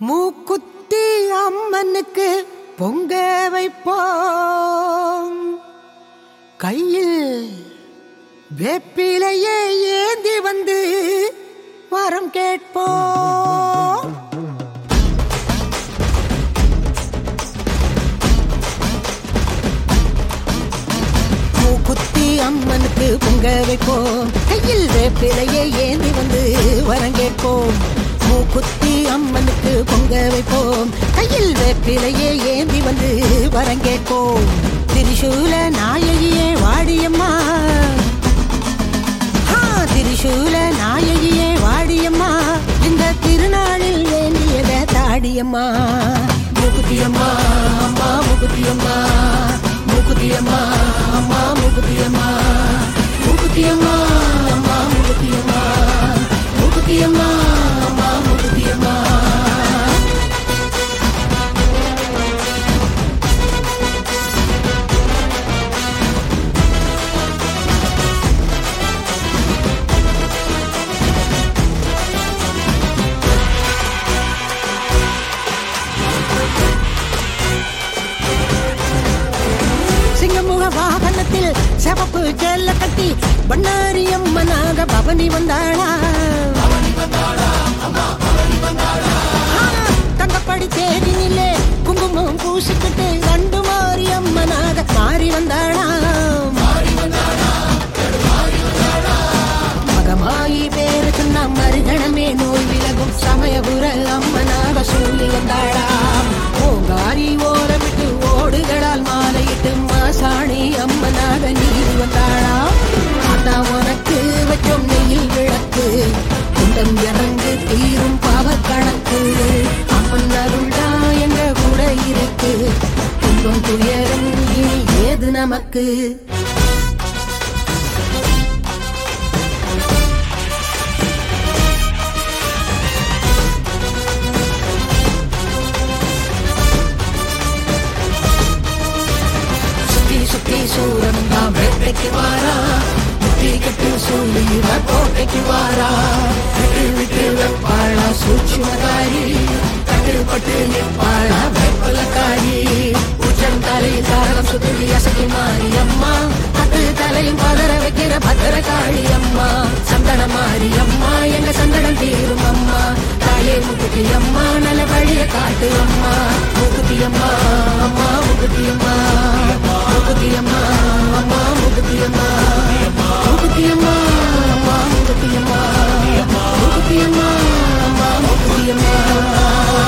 மூக்குத்தி அம்மனுக்கு பொங்க வைப்போம் கையில் வேப்பிலையே ஏந்தி வந்து வரம் கேட்போம் மூக்குத்தி அம்மனுக்கு பொங்க வைப்போம் கையில் வேப்பிலையே ஏந்தி வந்து வரம் கேட்போம் மூக்குத்தி அம்மனுக்கு பொங்க வைப்போம் கையில் வேப்பிலையே ஏந்தி வந்து வரம் கேட்போம் திரிசூல நாயகியே வாடியம்மா ஆ, திரிசூல நாயகியே வாடியம்மா இந்த திருநாளில் வேண்டியத தாடியம்மா மூக்குத்தியம்மா அம்மா மூக்குத்தியம்மா மூக்குத்தியம்மா அம்மா மூக்குத்தியம்மா மூக்குத்தியம்மா அம்மா மூக்குத்தியம்மா மூக்குத்தியம்மா அம்மா மூக்குத்தியம்மா சிங்கமுக வாகனத்தில் சிவப்பு செல்ல கட்டி பண்ணாரி அம்மனாக பவனி வந்தாளா ஆ, தங்கப்படி தேடினிலே குங்குமம் பூசிக்கிட்டு கண்டு மாறி அம்மனாக மாறி வந்தாளா மகமாயி பேரு சொன்ன மறுகணமே நோய் விலகும் சமயபுர அம்மனாக சொல்லி வந்தாளாம் ஓங்காரி ஓரமிட்டு ஓடுகளால் மாலையிட்டு மாசாணி அம்மனாக நீதி வந்தாளாம் ஆத்தா உனக்கு வச்சோம் நெய்யில் விளக்கு குண்டம் இறங்கு தீரும் பாவ கணக்கு அம்மன் அருள்டா எங்க கூட இருக்கு துன்பம் துயரம் இனி ஏது நமக்கு சுத்தி சுத்தி சூரன் தான் வேட்டைக்கு வாரா முட்டி கட்டு சொல்லி கோட்டைக்கு வாரா விட்டு விட்டு வெப்பாளா சூட்சுமகாரி கட்டுப்பட்டு நிற்பாளா வெப்பலக்காரி உச்சம் தலையில் தாரகம் சுத்தி அசக்கி மாறி அம்மா பத்து தலையும் பதற வைக்கிற பத்திர காளி அம்மா சந்தன மாறி அம்மா எங்க சந்தனம் தீரும் அம்மா தாயே முக்குத்தி அம்மா நல்ல வழிய காட்டு அம்மா முக்குத்தி அம்மா அம்மா முக்குத்தி அம்மா முக்குத்தி அம்மா அம்மா முக்குத்தி அம்மா முக்குத்தி அம்மா அம்மா முக்குத்தி அம்மா முக்குத்தி அம்மா அம்மா முக்குத்தி அம்மா